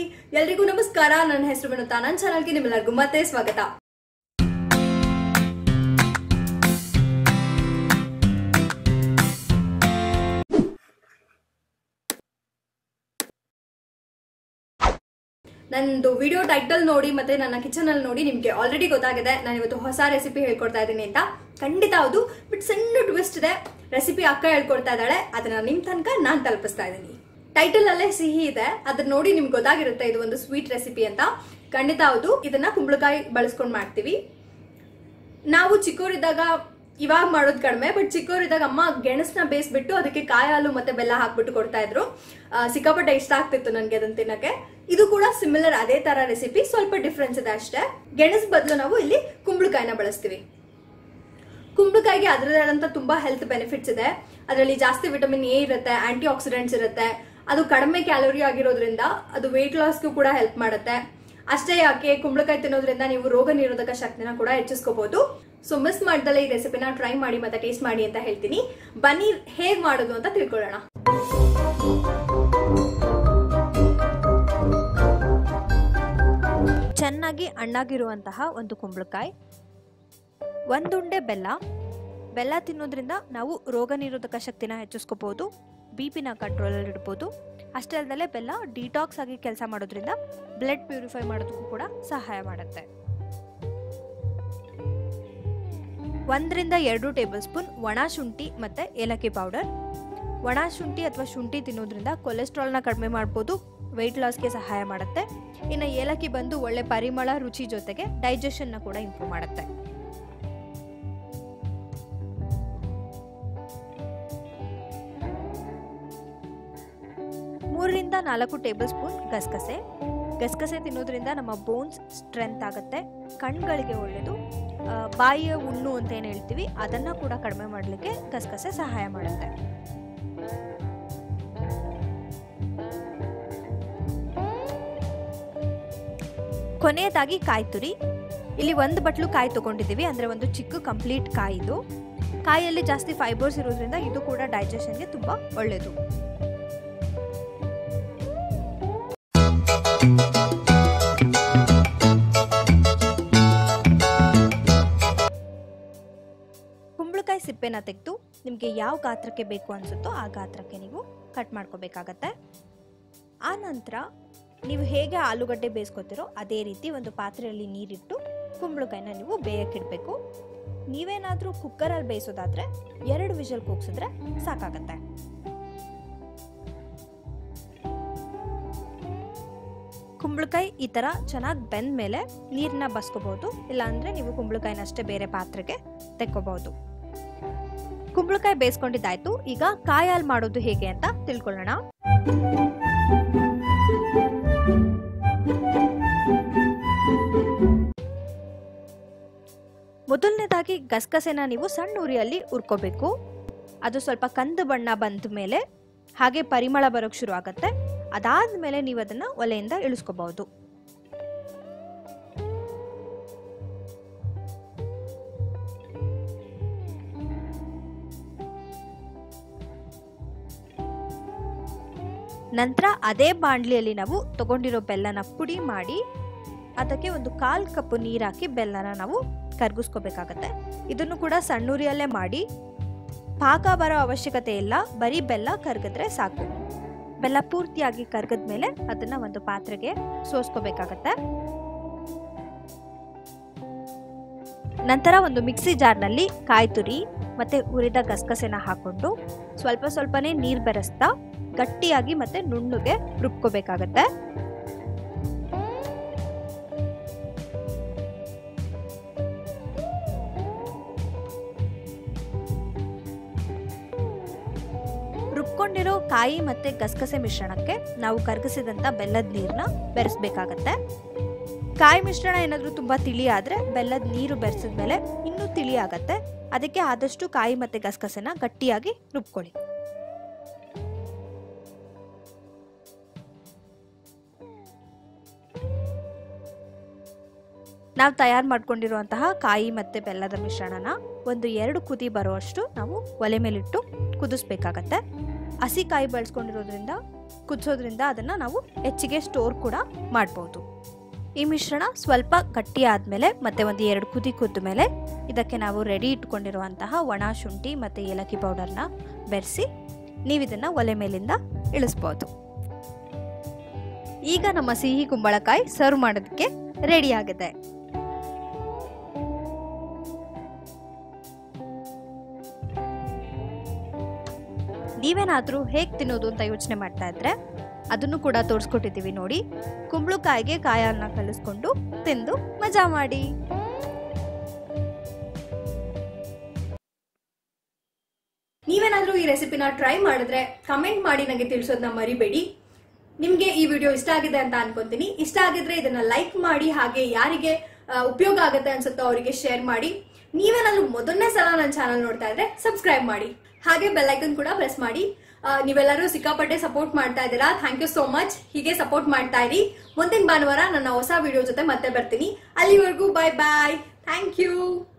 ಎಲ್ರಿಗೂ ನಮಸ್ಕಾರ ನನ್ನ ಹೆಸರು ವಿನುತಾ ನನ್ನ ಚಾನಲ್ಗೆ ನಿಮ್ಮೆಲ್ಲರಿಗೂ ಮತ್ತೆ ಸ್ವಾಗತ ನಂದು ವಿಡಿಯೋ ಟೈಟಲ್ ನೋಡಿ ಮತ್ತೆ ನನ್ನ ಕಿಚನ್ ಅಲ್ಲಿ ನೋಡಿ ನಿಮ್ಗೆ ಆಲ್ರೆಡಿ ಗೊತ್ತಾಗಿದೆ ನಾನು ಇವತ್ತು ಹೊಸ ರೆಸಿಪಿ ಹೇಳ್ಕೊಡ್ತಾ ಇದ್ದೀನಿ ಅಂತ ಖಂಡಿತ ಹೌದು ಬಟ್ ಸಣ್ಣ ಟ್ವಿಸ್ಟ್ ಇದೆ ರೆಸಿಪಿ ಅಕ್ಕ ಹೇಳ್ಕೊಡ್ತಾ ಇದ್ದಾಳೆ ಅದನ್ನ ನಿಮ್ ತನಕ ನಾನ್ ತಲುಪಿಸ್ತಾ ಇದ್ದೀನಿ ಟೈಟಲ್ ಅಲ್ಲೇ ಸಿಹಿ ಇದೆ ಅದನ್ನ ನೋಡಿ ನಿಮ್ಗೆ ಗೊತ್ತಾಗಿರುತ್ತೆ ಇದು ಒಂದು ಸ್ವೀಟ್ ರೆಸಿಪಿ ಅಂತ ಖಂಡಿತ ಹೌದು ಇದನ್ನ ಕುಂಬಳಕಾಯಿ ಬಳಸ್ಕೊಂಡು ಮಾಡ್ತೀವಿ ನಾವು ಚಿಕ್ಕವರಿದ್ದಾಗ ಇವಾಗ ಮಾಡೋದು ಕಡಿಮೆ ಬಟ್ ಚಿಕ್ಕವರಿದ್ದಾಗ ಅಮ್ಮ ಗೆಣಸನ್ನ ಬೇಯಿಸ್ಬಿಟ್ಟು ಅದಕ್ಕೆ ಕಾಯಿ ಹಾಲು ಮತ್ತೆ ಬೆಲ್ಲ ಹಾಕ್ಬಿಟ್ಟು ಕೊಡ್ತಾ ಇದ್ರು ಆ, ಸಿಕ್ಕಾಪಟ್ಟೆ ಇಷ್ಟ ಆಗ್ತಿತ್ತು ನನಗೆ ಅದನ್ನ ತಿನ್ನಕ್ಕೆ ಇದು ಕೂಡ ಸಿಮಿಲರ್ ಅದೇ ತರ ರೆಸಿಪಿ ಸ್ವಲ್ಪ ಡಿಫ್ರೆನ್ಸ್ ಇದೆ ಅಷ್ಟೇ ಗೆಣಸ್ ಬದಲು ನಾವು ಇಲ್ಲಿ ಕುಂಬಳಕಾಯಿನ ಬಳಸ್ತೀವಿ ಕುಂಬಳಕಾಯಿಗೆ ಅದರದೇ ಆದಂತ ತುಂಬಾ ಹೆಲ್ತ್ ಬೆನಿಫಿಟ್ಸ್ ಇದೆ ಅದರಲ್ಲಿ ಜಾಸ್ತಿ ವಿಟಮಿನ್ ಎ ಇರುತ್ತೆ ಆಂಟಿ ಆಕ್ಸಿಡೆಂಟ್ಸ್ ಇರುತ್ತೆ ಅದು ಕಡಿಮೆ ಕ್ಯಾಲೋರಿ ಆಗಿರೋದ್ರಿಂದ ಅದು ವೆಯ್ಟ್ ಲಾಸ್ಗೂ ಕೂಡ ಹೆಲ್ಪ್ ಮಾಡುತ್ತೆ ಅಷ್ಟೇ ಯಾಕೆ ಕುಂಬಳಕಾಯಿ ತಿನ್ನೋದ್ರಿಂದ ನೀವು ರೋಗ ನಿರೋಧಕ ಶಕ್ತಿನ ಕೂಡ ಹೆಚ್ಚಿಸ್ಕೋಬಹುದು ಸೊ ಮಿಸ್ ಮಾಡ್ದಲೆ ಈ ರೆಸಿಪಿನ ಟ್ರೈ ಮಾಡಿ ಮತ್ತೆ ಟೇಸ್ಟ್ ಮಾಡಿ ಅಂತ ಹೇಳ್ತೀನಿ ಬನ್ನಿ ಹೇಗ್ ಮಾಡೋದು ಅಂತ ತಿಳ್ಕೊಳ್ಳೋಣ ಚೆನ್ನಾಗಿ ಹಣ್ಣಾಗಿರುವಂತಹ ಒಂದು ಕುಂಬಳಕಾಯಿ ಒಂದುಂಡೆ ಬೆಲ್ಲ ಬೆಲ್ಲ ತಿನ್ನೋದ್ರಿಂದ ನಾವು ರೋಗ ನಿರೋಧಕ ಶಕ್ತಿನ ಹೆಚ್ಚಿಸ್ಕೋಬಹುದು ಬಿ ಪಿನ ಕಂಟ್ರೋಲಲ್ಲಿ ಇಡ್ಬೋದು ಅಷ್ಟೇ ಅಲ್ಲದೆ ಬೆಲ್ಲ ಡಿಟಾಕ್ಸ್ ಆಗಿ ಕೆಲಸ ಮಾಡೋದ್ರಿಂದ ಬ್ಲಡ್ ಪ್ಯೂರಿಫೈ ಮಾಡೋದಕ್ಕೂ ಕೂಡ ಸಹಾಯ ಮಾಡುತ್ತೆ ಒಂದರಿಂದ ಎರಡು ಟೇಬಲ್ ಸ್ಪೂನ್ ಒಣ ಶುಂಠಿ ಮತ್ತು ಏಲಕ್ಕಿ ಪೌಡರ್ ಒಣ ಶುಂಠಿ ಅಥವಾ ಶುಂಠಿ ತಿನ್ನೋದ್ರಿಂದ ಕೊಲೆಸ್ಟ್ರಾಲ್ನ ಕಡಿಮೆ ಮಾಡ್ಬೋದು ವೆಯ್ಟ್ ಲಾಸ್ಗೆ ಸಹಾಯ ಮಾಡುತ್ತೆ ಇನ್ನು ಏಲಕ್ಕಿ ಬಂದು ಒಳ್ಳೆ ಪರಿಮಳ ರುಚಿ ಜೊತೆಗೆ ಡೈಜೆಷನ್ನ ಕೂಡ ಇಂಪ್ರೂವ್ ಮಾಡುತ್ತೆ ಮೂರರಿಂದ ನಾಲ್ಕು ಟೇಬಲ್ ಸ್ಪೂನ್ ಗಸಗಸೆ ಗಸಗಸೆ ತಿನ್ನೋದ್ರಿಂದ ನಮ್ಮ ಬೋನ್ಸ್ ಸ್ಟ್ರೆಂತ್ ಆಗುತ್ತೆ ಕಣ್ಗಳಿಗೆ ಒಳ್ಳೆಯದು ಆ, ಬಾಯಿಯ ಹುಣ್ಣು ಅಂತ ಏನು ಹೇಳ್ತೀವಿ ಅದನ್ನ ಕೂಡ ಕಡಿಮೆ ಮಾಡಲಿಕ್ಕೆ ಗಸಗಸೆ ಸಹಾಯ ಮಾಡುತ್ತೆ ಕೊನೆಯದಾಗಿ ಕಾಯಿ ತುರಿ ಇಲ್ಲಿ ಒಂದು ಬಟ್ಲು ಕಾಯಿ ತಗೊಂಡಿದ್ದೀವಿ ಅಂದರೆ ಒಂದು ಚಿಕ್ಕ ಕಂಪ್ಲೀಟ್ ಕಾಯಿ ಇದು ಕಾಯಿಯಲ್ಲಿ ಜಾಸ್ತಿ ಫೈಬರ್ಸ್ ಇರೋದ್ರಿಂದ ಇದು ಕೂಡ ಡೈಜೆಷನ್ಗೆ ತುಂಬ ಒಳ್ಳೆಯದು ಕುಂಬಳಕಾಯಿ ಸಿಪ್ಪೆನ ತೆಗೆದು ನಿಮಗೆ ಯಾವ ಗಾತ್ರಕ್ಕೆ ಬೇಕು ಅನಿಸುತ್ತೋ ಆ ಗಾತ್ರಕ್ಕೆ ನೀವು ಕಟ್ ಮಾಡ್ಕೋಬೇಕಾಗತ್ತೆ ಆ ನಂತರ ನೀವು ಹೇಗೆ ಆಲೂಗಡ್ಡೆ ಬೇಯಿಸ್ಕೊತೀರೋ ಅದೇ ರೀತಿ ಒಂದು ಪಾತ್ರೆಯಲ್ಲಿ ನೀರಿಟ್ಟು ಕುಂಬಳಕಾಯಿನ ನೀವು ಬೇಯಕ್ಕಿಡಬೇಕು ನೀವೇನಾದರೂ ಕುಕ್ಕರಲ್ಲಿ ಬೇಯಿಸೋದಾದ್ರೆ ಎರಡು ವಿಷಲ್ ಕೂಗ್ಸಿದ್ರೆ ಸಾಕಾಗತ್ತೆ ಕುಂಬಳಕಾಯಿ ಈ ಥರ ಚೆನ್ನಾಗಿ ಬೆಂದ ಮೇಲೆ ನೀರನ್ನ ಬಸ್ಕೋಬಹುದು ಇಲ್ಲಾಂದರೆ ನೀವು ಕುಂಬಳಕಾಯಿನ ಅಷ್ಟೇ ಬೇರೆ ಪಾತ್ರೆಗೆ ತೆಕ್ಕೋಬಹುದು ಕುಂಬಳಕಾಯಿ ಬೇಯಿಸ್ಕೊಂಡಿದ್ದಾಯ್ತು ಈಗ ಕಾಯಿ ಹಾಲು ಮಾಡೋದು ಹೇಗೆ ಅಂತ ತಿಳ್ಕೊಳ್ಳೋಣ ಮೊದಲನೇದಾಗಿ ಗಸಗಸೆನ ನೀವು ಸಣ್ಣ ಉರಿಯಲ್ಲಿ ಹುರ್ಕೋಬೇಕು ಅದು ಸ್ವಲ್ಪ ಕಂದು ಬಣ್ಣ ಬಂದ ಮೇಲೆ ಹಾಗೆ ಪರಿಮಳ ಬರೋಕ್ಕೆ ಶುರು ಆಗುತ್ತೆ ಅದಾದ್ಮೇಲೆ ನೀವು ಅದನ್ನ ಒಲೆಯಿಂದ ಇಳಿಸ್ಕೋಬಹುದು ನಂತರ ಅದೇ ಬಾಣಲಿಯಲ್ಲಿ ನಾವು ತಗೊಂಡಿರೋ ಬೆಲ್ಲನ ಪುಡಿ ಮಾಡಿ ಅದಕ್ಕೆ ಒಂದು ಕಾಲ್ ಕಪ್ ನೀರು ಹಾಕಿ ಬೆಲ್ಲನ ನಾವು ಕರ್ಗಿಸ್ಕೋಬೇಕಾಗತ್ತೆ ಇದನ್ನು ಕೂಡ ಸಣ್ಣೂರಿಯಲ್ಲೇ ಮಾಡಿ ಪಾಕ ಬರೋ ಅವಶ್ಯಕತೆ ಇಲ್ಲ ಬರೀ ಬೆಲ್ಲ ಕರ್ಗಿದ್ರೆ ಸಾಕು ಬೆಲ್ಲ ಪೂರ್ತಿಯಾಗಿ ಕರ್ಗದ್ಮೇಲೆ ಅದನ್ನ ಒಂದು ಪಾತ್ರೆಗೆ ಸೋಸ್ಕೋಬೇಕಾಗತ್ತೆ ನಂತರ ಒಂದು ಮಿಕ್ಸಿ ಜಾರ್ನಲ್ಲಿ ಕಾಯಿ ತುರಿ ಮತ್ತೆ ಹುರಿದ ಗಸಗಸೆನ ಹಾಕೊಂಡು ಸ್ವಲ್ಪ ಸ್ವಲ್ಪನೇ ನೀರು ಬೆರೆಸ್ತಾ ಗಟ್ಟಿಯಾಗಿ ಮತ್ತೆ ನುಣ್ಣಗೆ ರುಬ್ಕೋಬೇಕಾಗತ್ತೆ ರುಬ್ಕೊಂಡಿರೋ ಕಾಯಿ ಮತ್ತೆ ಗಸಗಸೆ ಮಿಶ್ರಣಕ್ಕೆ ನಾವು ಕರಗಿಸಿದಂತ ಬೆಲ್ಲದ ನೀರನ್ನ ಬೆರೆಸ್ಬೇಕಾಗತ್ತೆ ಕಾಯಿ ಮಿಶ್ರಣ ಏನಾದರೂ ತುಂಬ ತಿಳಿ ಆದರೆ ಬೆಲ್ಲದ ನೀರು ಬೆರೆಸಿದ್ಮೇಲೆ ಇನ್ನೂ ತಿಳಿ ಆಗತ್ತೆ ಅದಕ್ಕೆ ಆದಷ್ಟು ಕಾಯಿ ಮತ್ತೆ ಗಸಗಸೆನ ಗಟ್ಟಿಯಾಗಿ ರುಬ್ಕೊಳ್ಳಿ ನಾವು ತಯಾರು ಮಾಡ್ಕೊಂಡಿರುವಂತಹ ಕಾಯಿ ಮತ್ತೆ ಬೆಲ್ಲದ ಮಿಶ್ರಣನ ಒಂದು ಎರಡು ಕುದಿ ಬರುವಷ್ಟು ನಾವು ಒಲೆ ಮೇಲಿಟ್ಟು ಕುದಿಸ್ಬೇಕಾಗತ್ತೆ ಹಸಿ ಕಾಯಿ ಬಳಸ್ಕೊಂಡಿರೋದ್ರಿಂದ ಕುದಿಸೋದ್ರಿಂದ ಅದನ್ನು ನಾವು ಹೆಚ್ಚಿಗೆ ಸ್ಟೋರ್ ಕೂಡ ಮಾಡ್ಬೋದು ಈ ಮಿಶ್ರಣ ಸ್ವಲ್ಪ ಗಟ್ಟಿ ಆದಮೇಲೆ ಮತ್ತು ಒಂದು ಎರಡು ಕುದಿ ಕುದ್ದ ಮೇಲೆ ಇದಕ್ಕೆ ನಾವು ರೆಡಿ ಇಟ್ಕೊಂಡಿರುವಂತಹ ಒಣ ಶುಂಠಿ ಮತ್ತು ಏಲಕ್ಕಿ ಪೌಡರ್ನ ಬೆರೆಸಿ ನೀವು ಇದನ್ನು ಒಲೆ ಮೇಲಿಂದ ಇಳಿಸ್ಬೋದು ಈಗ ನಮ್ಮ ಸಿಹಿ ಕುಂಬಳಕಾಯಿ ಸರ್ವ್ ಮಾಡೋದಕ್ಕೆ ರೆಡಿ ಆಗಿದೆ ನೀವೇನಾದರೂ ಹೇಗೆ ತಿನ್ನೋದು ಅಂತ ಯೋಚನೆ ಮಾಡ್ತಾ ಇದ್ರೆ ಅದನ್ನು ಕೂಡ ತೋರಿಸ್ಕೊಟ್ಟಿದ್ದೀವಿ ನೋಡಿ ಕುಂಬಳಕಾಯಿಗೆ ಕಾಯನ್ನ ಕಲಿಸ್ಕೊಂಡು ತಿಂದು ಮಜಾ ಮಾಡಿ ನೀವೇನಾದ್ರೂ ಈ ರೆಸಿಪಿನ ಟ್ರೈ ಮಾಡಿದ್ರೆ ಕಮೆಂಟ್ ಮಾಡಿ ನನಗೆ ತಿಳಿಸೋದನ್ನ ಮರಿಬೇಡಿ ನಿಮ್ಗೆ ಈ ವಿಡಿಯೋ ಇಷ್ಟ ಆಗಿದೆ ಅಂತ ಅನ್ಕೊಂತೀನಿ ಇಷ್ಟ ಆಗಿದ್ರೆ ಇದನ್ನ ಲೈಕ್ ಮಾಡಿ ಹಾಗೆ ಯಾರಿಗೆ ಆ, ಉಪಯೋಗ ಆಗುತ್ತೆ ಅನ್ಸುತ್ತೋ ಅವರಿಗೆ ಶೇರ್ ಮಾಡಿ ನೀವೇನಾದ್ರೂ ಮೊದಲನೇ ಸಲ ನನ್ನ ಚಾನಲ್ ನೋಡ್ತಾ ಇದ್ರೆ ಸಬ್ಸ್ಕ್ರೈಬ್ ಮಾಡಿ ಹಾಗೆ ಬೆಲ್ಲೈಕನ್ ಕೂಡ ಪ್ರೆಸ್ ಮಾಡಿ ಆ, ನೀವೆಲ್ಲರೂ ಸಿಕ್ಕಾಪಟ್ಟೆ ಸಪೋರ್ಟ್ ಮಾಡ್ತಾ ಇದ್ದೀರಾ ಥ್ಯಾಂಕ್ ಯು ಸೋ ಮಚ್ ಹೀಗೆ ಸಪೋರ್ಟ್ ಮಾಡ್ತಾ ಇರಿ ಮುಂದಿನ ಭಾನುವಾರ ನನ್ನ ಹೊಸ ವಿಡಿಯೋ ಜೊತೆ ಮತ್ತೆ ಬರ್ತೀನಿ ಅಲ್ಲಿವರೆಗೂ ಬಾಯ್ ಬಾಯ್ ಥ್ಯಾಂಕ್ ಯು